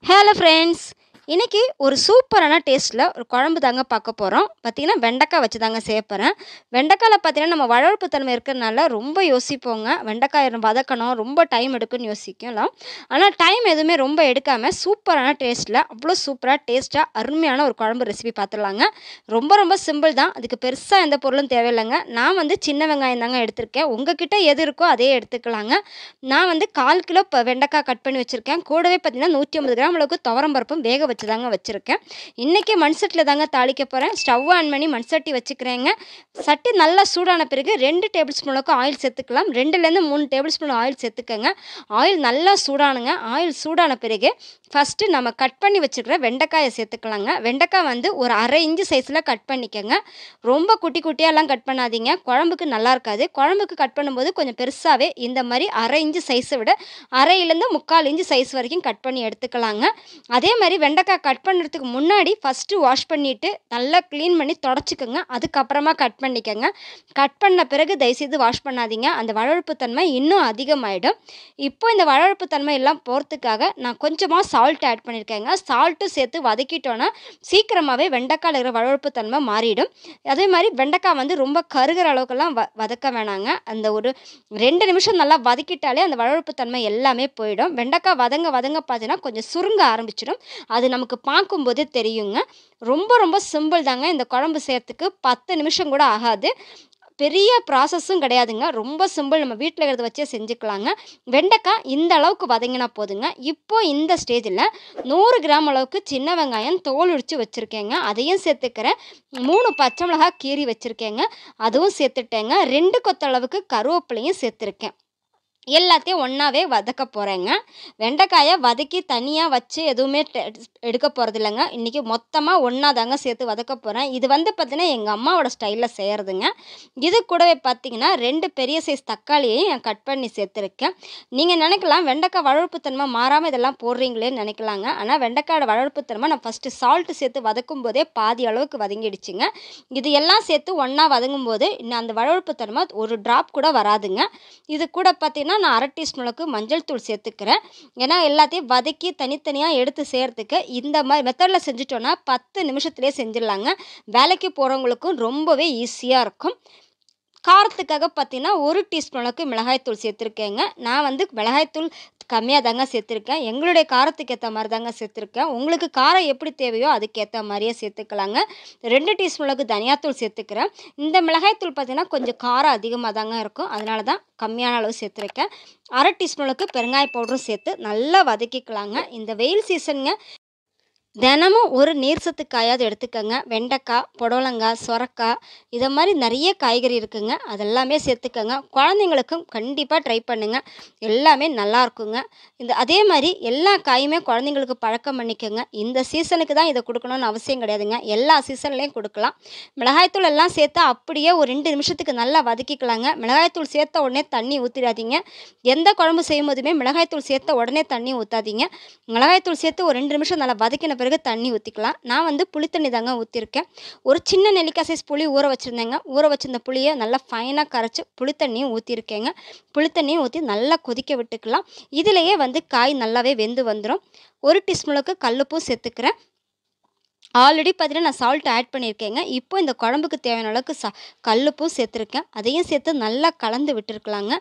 hello friends இன்றைக்கி ஒரு சூப்பரான டேஸ்ட்டில் ஒரு குழம்பு தாங்க பார்க்க போகிறோம் பார்த்திங்கன்னா வெண்டைக்காய் வச்சு தாங்க செய்ய போகிறேன் வெண்டைக்காயில் பார்த்திங்கன்னா நம்ம வளர்ப்பு தன்மை இருக்கிறதுனால ரொம்ப யோசிப்போங்க வெண்டைக்காய் வதக்கணும் ரொம்ப டைம் எடுக்குன்னு யோசிக்கலாம் ஆனால் டைம் எதுவுமே ரொம்ப எடுக்காமல் சூப்பரான டேஸ்ட்டில் அவ்வளோ சூப்பராக டேஸ்ட்டாக அருமையான ஒரு குழம்பு ரெசிபி பார்த்துடலாங்க ரொம்ப ரொம்ப சிம்பிள் தான் அதுக்கு பெருசாக எந்த பொருளும் தேவையில்லைங்க நான் வந்து சின்ன வெங்காயம் தாங்க எடுத்திருக்கேன் உங்ககிட்ட எது இருக்கோ அதே எடுத்துக்கலாங்க நான் வந்து கால் கிலோ இப்போ வெண்டைக்காய் கட் பண்ணி வச்சுருக்கேன் கூடவே பார்த்தீங்கன்னா நூற்றி ஐம்பது கிராம் அளவுக்கு துவரம் பருப்பும் வேக வச்சு தாங்க வச்சுருக்கேன் இன்றைக்கி மண்சட்டியில் தாங்க தாளிக்க போகிறேன் ஸ்டவ் ஆன் பண்ணி மண்சட்டி வச்சுக்கிறேங்க சட்டி நல்லா சூடான பிறகு ரெண்டு டேபிள் ஸ்பூன் அளவுக்கு ஆயில் சேர்த்துக்கலாம் ரெண்டுலேருந்து மூணு டேபிள் ஸ்பூன் ஆயில் சேர்த்துக்கங்க ஆயில் நல்லா சூடானுங்க ஆயில் சூடான பிறகு ஃபஸ்ட்டு நம்ம கட் பண்ணி வச்சுக்கிற வெண்டைக்காயை சேர்த்துக்கலாங்க வெண்டைக்காய் வந்து ஒரு அரை இன்ச்சு சைஸில் கட் பண்ணிக்கோங்க ரொம்ப குட்டி குட்டியாலாம் கட் பண்ணாதீங்க குழம்புக்கு நல்லா இருக்காது குழம்புக்கு கட் பண்ணும்போது கொஞ்சம் பெருசாகவே இந்த மாதிரி அரை இன்ச்சு சைஸை விட அரையிலேருந்து முக்கால் இன்ச்சு சைஸ் வரைக்கும் கட் பண்ணி எடுத்துக்கலாங்க அதே மாதிரி வெண்டைக்காய் கட் பண்ணுறதுக்கு முன்னாடி ஃபஸ்ட்டு வாஷ் பண்ணிவிட்டு நல்லா க்ளீன் பண்ணி தொடச்சிக்கோங்க அதுக்கப்புறமா கட் பண்ணிக்கோங்க கட் பண்ண பிறகு தயவுசெய்து வாஷ் பண்ணாதீங்க அந்த வளர்ப்பு தன்மை இன்னும் அதிகமாகிடும் இப்போ இந்த வளர்ப்பு தன்மை எல்லாம் போகிறதுக்காக நான் கொஞ்சமாக சால்ட் ஆட் பண்ணியிருக்கேங்க சால்ட்டு சேர்த்து வதக்கிட்டோன்னா சீக்கிரமாகவே வெண்டைக்காயில் இருக்கிற வளர்ப்பு தன்மை மாறிடும் அதே மாதிரி வெண்டைக்காய் வந்து ரொம்ப கருகிற அளவுக்கெல்லாம் வ வதக்க வேணாங்க அந்த ஒரு ரெண்டு நிமிஷம் நல்லா வதக்கிட்டாலே அந்த வளர்ப்பு தன்மை எல்லாமே போயிடும் வெண்டைக்காய் வதங்க வதங்க பார்த்தீங்கன்னா கொஞ்சம் சுருங்க ஆரம்பிச்சிடும் அது நமக்கு பார்க்கும்போதே தெரியுங்க ரொம்ப ரொம்ப சிம்பிள் தாங்க இந்த குழம்பு செய்யறதுக்கு பத்து நிமிஷம் கூட ஆகாது பெரிய ப்ராசஸும் கிடையாதுங்க ரொம்ப சிம்பிள் நம்ம வீட்டில் இருக்கிறத வச்சே செஞ்சுக்கலாங்க வெண்டைக்காய் இந்த அளவுக்கு வதங்கினா போதுங்க இப்போ இந்த ஸ்டேஜில் நூறு கிராம் அளவுக்கு சின்ன வெங்காயம் தோல் உரித்து வச்சுருக்கேங்க அதையும் சேர்த்துக்கிறேன் மூணு பச்சை மிளகாய் கீறி வச்சுருக்கேங்க அதுவும் சேர்த்துட்டேங்க ரெண்டு கொத்த அளவுக்கு கருவேப்பிலையும் சேர்த்துருக்கேன் எல்லாத்தையும் ஒன்றாவே வதக்க போகிறேங்க வெண்டைக்காயை வதக்கி தனியாக வச்சு எதுவுமே எடுக்க போகிறது இல்லைங்க இன்றைக்கி மொத்தமாக ஒன்றா தாங்க சேர்த்து வதக்க போகிறேன் இது வந்து பார்த்திங்கன்னா எங்கள் அம்மாவோட ஸ்டைலில் செய்கிறதுங்க இது கூடவே பார்த்திங்கன்னா ரெண்டு பெரிய சைஸ் தக்காளியையும் நான் கட் பண்ணி சேர்த்துருக்கேன் நீங்கள் நினைக்கலாம் வெண்டைக்காய் வளர்ப்புத்தன்மை மாறாமல் இதெல்லாம் போடுறீங்களேன்னு நினைக்கலாங்க ஆனால் வெண்டைக்காயோட வளர்ப்புத்தன்மை நான் ஃபஸ்ட்டு சால்ட்டு சேர்த்து வதக்கும் போதே பாதி அளவுக்கு வதங்கிடுச்சுங்க இது எல்லாம் சேர்த்து ஒன்றா வதங்கும் போது இன்னும் அந்த வளர்ப்புத்தன்மை ஒரு ட்ராப் கூட வராதுங்க இது கூட பார்த்திங்கன்னா பார்த்தீங்கன்னா நான் அரை டீஸ்பூன் அளவுக்கு மஞ்சள் தூள் சேர்த்துக்கிறேன் ஏன்னா எல்லாத்தையும் வதக்கி தனித்தனியாக எடுத்து செய்கிறதுக்கு இந்த மாதிரி மெத்தடில் செஞ்சுட்டோன்னா பத்து நிமிஷத்துலேயே செஞ்சிடலாங்க வேலைக்கு போகிறவங்களுக்கும் ரொம்பவே ஈஸியாக இருக்கும் காரத்துக்காக பார்த்தீங்கன்னா ஒரு டீஸ்பூன் அளவுக்கு மிளகாய்த்தூள் சேர்த்துருக்கேங்க நான் வந்து மிளகாய்த்தூள் கம்மியாக தாங்க சேர்த்துருக்கேன் எங்களுடைய காரத்துக்கு ஏற்ற மாதிரி தாங்க சேர்த்துருக்கேன் உங்களுக்கு காரம் எப்படி தேவையோ அதுக்கேற்ற மாதிரியே சேர்த்துக்கலாங்க ரெண்டு டீஸ்பூன் அளவுக்கு தனியாத்தூள் சேர்த்துக்கிறேன் இந்த மிளகாய்த்தூள் பார்த்திங்கன்னா கொஞ்சம் காரம் அதிகமாக தாங்க இருக்கும் அதனால தான் கம்மியான அளவு சேர்த்துருக்கேன் அரை டீஸ்பூன் அளவுக்கு பெருங்காய பவுடரும் சேர்த்து நல்லா வதக்கிக்கலாங்க இந்த வெயில் சீசனுங்க தினமும் ஒரு நீர் சத்து காயாவது எடுத்துக்கோங்க வெண்டைக்காய் புடலங்காய் சொரக்காய் இதை மாதிரி நிறைய காய்கறி இருக்குங்க அதெல்லாமே சேர்த்துக்கோங்க குழந்தைங்களுக்கும் கண்டிப்பாக ட்ரை பண்ணுங்கள் எல்லாமே நல்லா இருக்குங்க இந்த அதே மாதிரி எல்லா காயுமே குழந்தைங்களுக்கு பழக்கம் பண்ணிக்கோங்க இந்த சீசனுக்கு தான் இதை கொடுக்கணும்னு அவசியம் கிடையாதுங்க எல்லா சீசன்லேயும் கொடுக்கலாம் மிளகாய்த்தூள் எல்லாம் சேர்த்து அப்படியே ஒரு ரெண்டு நிமிஷத்துக்கு நல்லா வதக்கிக்கலாங்க மிளகாய்த்தூள் சேர்த்த உடனே தண்ணி ஊற்றிடாதீங்க எந்த குழம்பு செய்யும் போதுமே மிளகாய்த்தூள் சேர்த்த உடனே தண்ணி ஊற்றாதீங்க மிளகாய்த்தூள் சேர்த்து ஒரு ரெண்டு நிமிஷம் நல்லா வதக்கின பிறகு தண்ணி ஊற்றிக்கலாம் நான் வந்து புளி தண்ணி தாங்க ஊற்றிருக்கேன் ஒரு சின்ன நெல்லிக்காய் சைஸ் புளி ஊற வச்சுருந்தேங்க ஊற வச்சிருந்த புளியை நல்லா ஃபைனாக கரைச்சி புளி தண்ணியும் ஊற்றிருக்கேங்க புளி தண்ணியும் ஊற்றி நல்லா கொதிக்க விட்டுக்கலாம் இதிலையே வந்து காய் நல்லாவே வெந்து வந்துடும் ஒரு டீஸ்பூனுக்கு கல்லுப்பும் சேர்த்துக்கிறேன் ஆல்ரெடி பார்த்தீங்கன்னா நான் சால்ட் ஆட் பண்ணியிருக்கேங்க இப்போ இந்த குழம்புக்கு தேவையான அளவுக்கு சா கல்லுப்பும் சேர்த்துருக்கேன் அதையும் சேர்த்து நல்லா கலந்து விட்டுருக்கலாங்க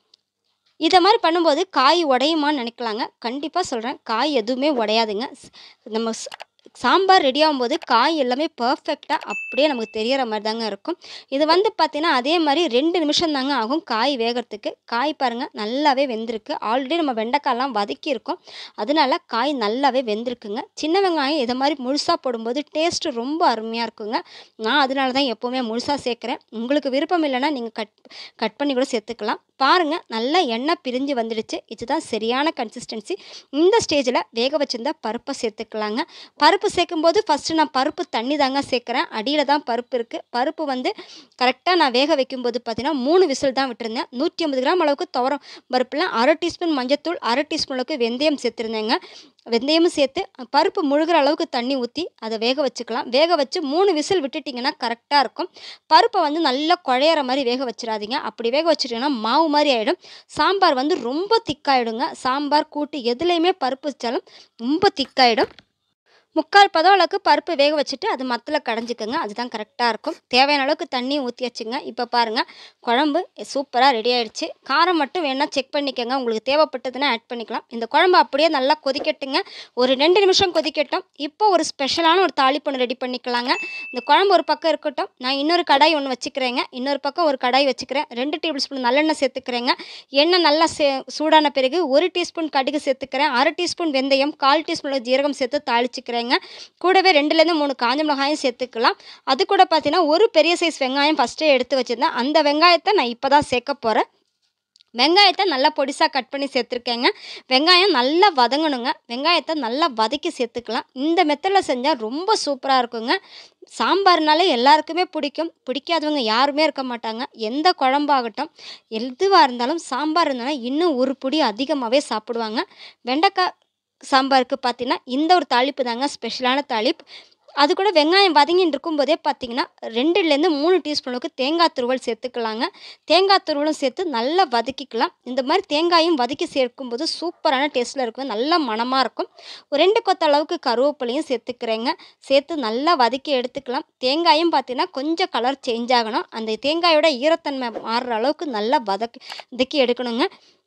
இதை மாதிரி பண்ணும்போது காய் உடையுமான்னு நினைக்கலாங்க கண்டிப்பாக சொல்கிறேன் காய் எதுவுமே உடையாதுங்க நம்ம சாம்பார் ரெடி ஆகும்போது காய் எல்லாமே பர்ஃபெக்டாக அப்படியே நமக்கு தெரியற மாதிரி தாங்க இருக்கும் இது வந்து பார்த்திங்கன்னா அதே மாதிரி ரெண்டு நிமிஷம் தாங்க ஆகும் காய் வேகிறதுக்கு காய் பாருங்கள் நல்லாவே வெந்திருக்கு ஆல்ரெடி நம்ம வெண்டைக்காயெல்லாம் வதக்கியிருக்கோம் அதனால காய் நல்லாவே வெந்திருக்குங்க சின்ன வெங்காயம் இதை மாதிரி முழுசாக போடும்போது டேஸ்ட்டு ரொம்ப அருமையாக இருக்குங்க நான் அதனால தான் எப்போவுமே முழுசாக சேர்க்குறேன் உங்களுக்கு விருப்பம் இல்லைன்னா நீங்கள் கட் கட் பண்ணி கூட சேர்த்துக்கலாம் பாருங்கள் நல்லா எண்ணெய் பிரிஞ்சு வந்துடுச்சு இதுதான் சரியான கன்சிஸ்டன்சி இந்த ஸ்டேஜில் வேக வச்சிருந்த பருப்பை சேர்த்துக்கலாங்க பருப்பு சேர்க்கும்போது ஃபஸ்ட்டு நான் பருப்பு தண்ணி தாங்க சேர்க்குறேன் அடியில் தான் பருப்பு இருக்குது பருப்பு வந்து கரெக்டாக நான் வேக வைக்கும்போது பார்த்தீங்கன்னா மூணு விசில் தான் விட்டுருந்தேன் நூற்றி ஐம்பது கிராம் அளவுக்கு துவரம் பருப்பில் அரை டீஸ்பூன் மஞ்சத்தூள் அரை டீஸ்பூன் அளவுக்கு வெந்தயம் சேர்த்துருந்தேங்க வெந்தயமும் சேர்த்து பருப்பு முழுகிற அளவுக்கு தண்ணி ஊற்றி அதை வேக வச்சுக்கலாம் வேக வச்சு மூணு விசில் விட்டுட்டிங்கன்னா கரெக்டாக இருக்கும் பருப்பை வந்து நல்லா குழையிற மாதிரி வேக வச்சிடாதீங்க அப்படி வேக வச்சுட்டிங்கன்னா மாவு மாதிரி ஆகிடும் சாம்பார் வந்து ரொம்ப திக்காயிடுங்க சாம்பார் கூட்டு எதுலேயுமே பருப்பு வச்சாலும் ரொம்ப திக்காயிடும் முக்கால் பதம் அளவுக்கு பருப்பு வேக வச்சுட்டு அது மத்தில் கடைஞ்சிக்கோங்க அதுதான் கரெக்டாக இருக்கும் தேவையான அளவுக்கு தண்ணி ஊற்றி வச்சுங்க இப்போ பாருங்கள் குழம்பு சூப்பராக ரெடி ஆயிடுச்சு காரம் மட்டும் வேணால் செக் பண்ணிக்கோங்க உங்களுக்கு தேவைப்பட்டதுன்னா ஆட் பண்ணிக்கலாம் இந்த குழம்பு அப்படியே நல்லா கொதிக்கட்டுங்க ஒரு ரெண்டு நிமிஷம் கொதிக்கட்டும் இப்போ ஒரு ஸ்பெஷலான ஒரு தாளிப்பு ரெடி பண்ணிக்கலாங்க இந்த குழம்பு ஒரு பக்கம் இருக்கட்டும் நான் இன்னொரு கடாய் ஒன்று வச்சுக்கிறேங்க இன்னொரு பக்கம் ஒரு கடாய் வச்சுக்கிறேன் ரெண்டு டேபிள் ஸ்பூன் நல்லெண்ணெய் சேர்த்துக்கிறேங்க எண்ணெய் நல்லா சே சூடான பிறகு ஒரு டீஸ்பூன் கடுகு சேர்த்துக்கிறேன் அரை டீஸ்பூன் வெந்தயம் கால் டீஸ்பூன் ஜீரகம் சேர்த்து தாளிச்சுக்கிறேங்க கூடவே ரெண்டுலேருந்து மூணு காஞ்ச மிளகாயும் சேர்த்துக்கலாம் அது கூட பார்த்தீங்கன்னா ஒரு பெரிய சைஸ் வெங்காயம் ஃபஸ்ட்டே எடுத்து வச்சுருந்தேன் அந்த வெங்காயத்தை நான் இப்போ தான் சேர்க்க போகிறேன் வெங்காயத்தை நல்லா பொடிசாக கட் பண்ணி சேர்த்துருக்கேங்க வெங்காயம் நல்லா வதங்கணுங்க வெங்காயத்தை நல்லா வதக்கி சேர்த்துக்கலாம் இந்த மெத்தடில் செஞ்சால் ரொம்ப சூப்பராக இருக்குங்க சாம்பார்னாலே எல்லாருக்குமே பிடிக்கும் பிடிக்காதவங்க யாருமே இருக்க மாட்டாங்க எந்த குழம்பாகட்டும் எதுவாக இருந்தாலும் சாம்பார் இருந்தாலும் இன்னும் ஒரு பிடி அதிகமாகவே சாப்பிடுவாங்க வெண்டைக்காய் சாம்பாருக்கு பார்த்தீங்கன்னா இந்த ஒரு தாளிப்பு தாங்க ஸ்பெஷலான தாளிப்பு அது கூட வெங்காயம் வதங்கின்னு இருக்கும்போதே பார்த்தீங்கன்னா ரெண்டுலேருந்து மூணு டீஸ்பூன் அளவுக்கு தேங்காய் துருவல் சேர்த்துக்கலாங்க தேங்காய் துருவலும் சேர்த்து நல்லா வதக்கிக்கலாம் இந்த மாதிரி தேங்காயும் வதக்கி சேர்க்கும்போது சூப்பரான டேஸ்ட்டில் இருக்கும் நல்ல மணமாக இருக்கும் ஒரு ரெண்டு கொத்த அளவுக்கு கருவேப்பிலையும் சேர்த்துக்கிறேங்க சேர்த்து நல்லா வதக்கி எடுத்துக்கலாம் தேங்காயும் பார்த்தீங்கன்னா கொஞ்சம் கலர் சேஞ்ச் ஆகணும் அந்த தேங்காயோட ஈரத்தன்மை மாறுற அளவுக்கு நல்லா வதக்கி வதக்கி எடுக்கணுங்க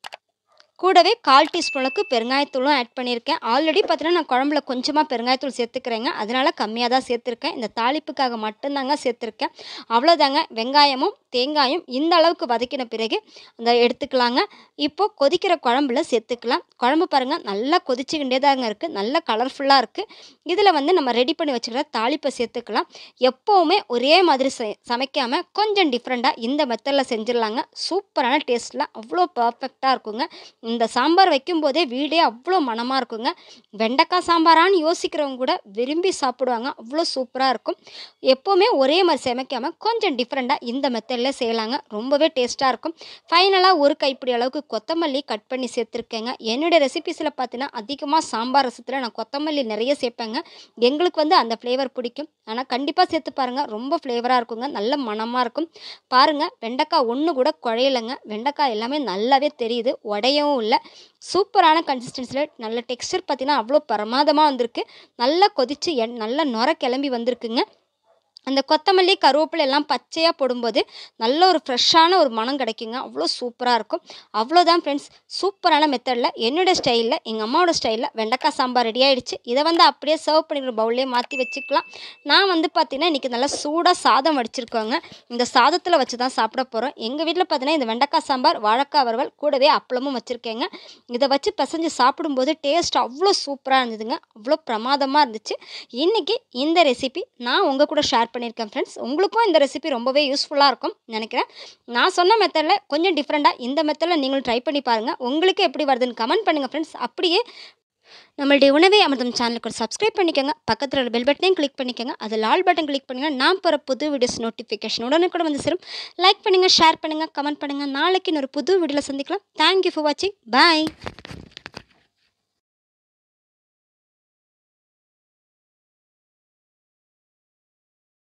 கூடவே கால் டீஸ்பூனுக்கு பெருங்காயத்தூளும் ஆட் பண்ணியிருக்கேன் ஆல்ரெடி பார்த்தீங்கன்னா நான் குழம்புல கொஞ்சமாக பெருங்காயத்தூள் சேர்த்துக்கிறேங்க அதனால் கம்மியாக தான் சேர்த்துருக்கேன் இந்த தாளிப்புக்காக மட்டும்தாங்க சேர்த்துருக்கேன் அவ்வளோதாங்க வெங்காயமும் தேங்காயும் இந்த அளவுக்கு வதக்கின பிறகு அந்த எடுத்துக்கலாங்க இப்போது கொதிக்கிற குழம்புல சேர்த்துக்கலாம் குழம்பு பாருங்கள் நல்லா கொதிச்சுக்கிட்டே தாங்க இருக்குது நல்ல கலர்ஃபுல்லாக இருக்குது இதில் வந்து நம்ம ரெடி பண்ணி வச்சுக்கிற தாளிப்பை சேர்த்துக்கலாம் எப்போவுமே ஒரே மாதிரி செ சமைக்காமல் கொஞ்சம் டிஃப்ரெண்ட்டாக இந்த மெத்தடில் செஞ்சிடலாங்க சூப்பரான டேஸ்ட்டில் அவ்வளோ பர்ஃபெக்டாக இருக்குங்க இந்த சாம்பார் வைக்கும்போதே வீடே அவ்வளோ மணமாக இருக்குங்க வெண்டைக்காய் சாம்பாரான்னு யோசிக்கிறவங்க கூட விரும்பி சாப்பிடுவாங்க அவ்வளோ சூப்பராக இருக்கும் எப்போவுமே ஒரே மாதிரி சமைக்காமல் கொஞ்சம் டிஃப்ரெண்ட்டாக இந்த மெத்தடில் செய்யலாங்க ரொம்பவே டேஸ்ட்டாக இருக்கும் ஃபைனலாக ஒரு கைப்பிடி அளவுக்கு கொத்தமல்லி கட் பண்ணி சேர்த்துருக்கேங்க என்னுடைய ரெசிபிஸில் பார்த்தீங்கன்னா அதிகமாக சாம்பார் ரசத்தில் நான் கொத்தமல்லி நிறைய சேர்ப்பேங்க எங்களுக்கு வந்து அந்த ஃப்ளேவர் பிடிக்கும் ஆனால் கண்டிப்பாக சேர்த்து பாருங்கள் ரொம்ப ஃப்ளேவராக இருக்குங்க நல்ல மணமாக இருக்கும் பாருங்கள் வெண்டைக்காய் ஒன்று கூட குழையலைங்க வெண்டைக்காய் எல்லாமே நல்லாவே தெரியுது உடையவும் இல்லை சூப்பரான கன்சிஸ்டன்சியில் நல்ல டெக்ஸ்டர் பார்த்தீங்கன்னா அவ்வளோ பிரமாதமாக வந்திருக்கு நல்லா கொதித்து எண் நல்லா நுர கிளம்பி வந்திருக்குங்க அந்த கொத்தமல்லி கருவேப்பிலை எல்லாம் பச்சையாக போடும்போது நல்ல ஒரு ஃப்ரெஷ்ஷான ஒரு மனம் கிடைக்குங்க அவ்வளோ சூப்பராக இருக்கும் அவ்வளோதான் ஃப்ரெண்ட்ஸ் சூப்பரான மெத்தடில் என்னோட ஸ்டைலில் எங்கள் அம்மாவோட ஸ்டைலில் வெண்டைக்காய் சாம்பார் ரெடி ஆகிடுச்சு இதை வந்து அப்படியே சர்வ் பண்ணிக்கிற பவுல்லே மாற்றி வச்சுக்கலாம் நான் வந்து பார்த்திங்கன்னா இன்றைக்கி நல்லா சூடாக சாதம் வடிச்சிருக்கோங்க இந்த சாதத்தில் வச்சு தான் சாப்பிட போகிறோம் எங்கள் வீட்டில் பார்த்தீங்கன்னா இந்த வெண்டைக்காய் சாம்பார் வாழைக்காய் வறுவல் கூடவே அப்பளமும் வச்சுருக்கேங்க இதை வச்சு பிசைஞ்சு சாப்பிடும்போது டேஸ்ட் அவ்வளோ சூப்பராக இருந்ததுங்க அவ்வளோ பிரமாதமாக இருந்துச்சு இன்றைக்கி இந்த ரெசிபி நான் உங்கள் கூட ஷேர் பண்ணியிருக்கேன் ஃப்ரெண்ட்ஸ் உங்களுக்கும் இந்த ரெசிபி ரொம்பவே யூஸ்ஃபுல்லாக இருக்கும் நினைக்கிறேன் நான் சொன்ன மெத்தடில் கொஞ்சம் டிஃப்ரெண்ட்டாக இந்த மெத்தடில் நீங்களும் ட்ரை பண்ணி பாருங்கள் உங்களுக்கு எப்படி வருதுன்னு கமெண்ட் பண்ணுங்கள் ஃப்ரெண்ட்ஸ் அப்படியே நம்மளுடைய உணவை அமிர்தம் சேனலுக்கு ஒரு சப்ஸ்கிரைப் பண்ணிக்கோங்க பக்கத்தில் ஒரு பெல் பட்டனையும் கிளிக் பண்ணிக்கோங்க அது லால் பட்டன் கிளிக் பண்ணுங்கள் நான் போகிற புது வீடியோஸ் நோட்டிஃபிகேஷன் உடனே கூட வந்து சேரும் லைக் பண்ணுங்கள் ஷேர் பண்ணுங்கள் கமெண்ட் பண்ணுங்கள் நாளைக்கு இன்னொரு புது வீடியோவில் சந்திக்கலாம் தேங்க்யூ ஃபார் வாட்சிங் பாய்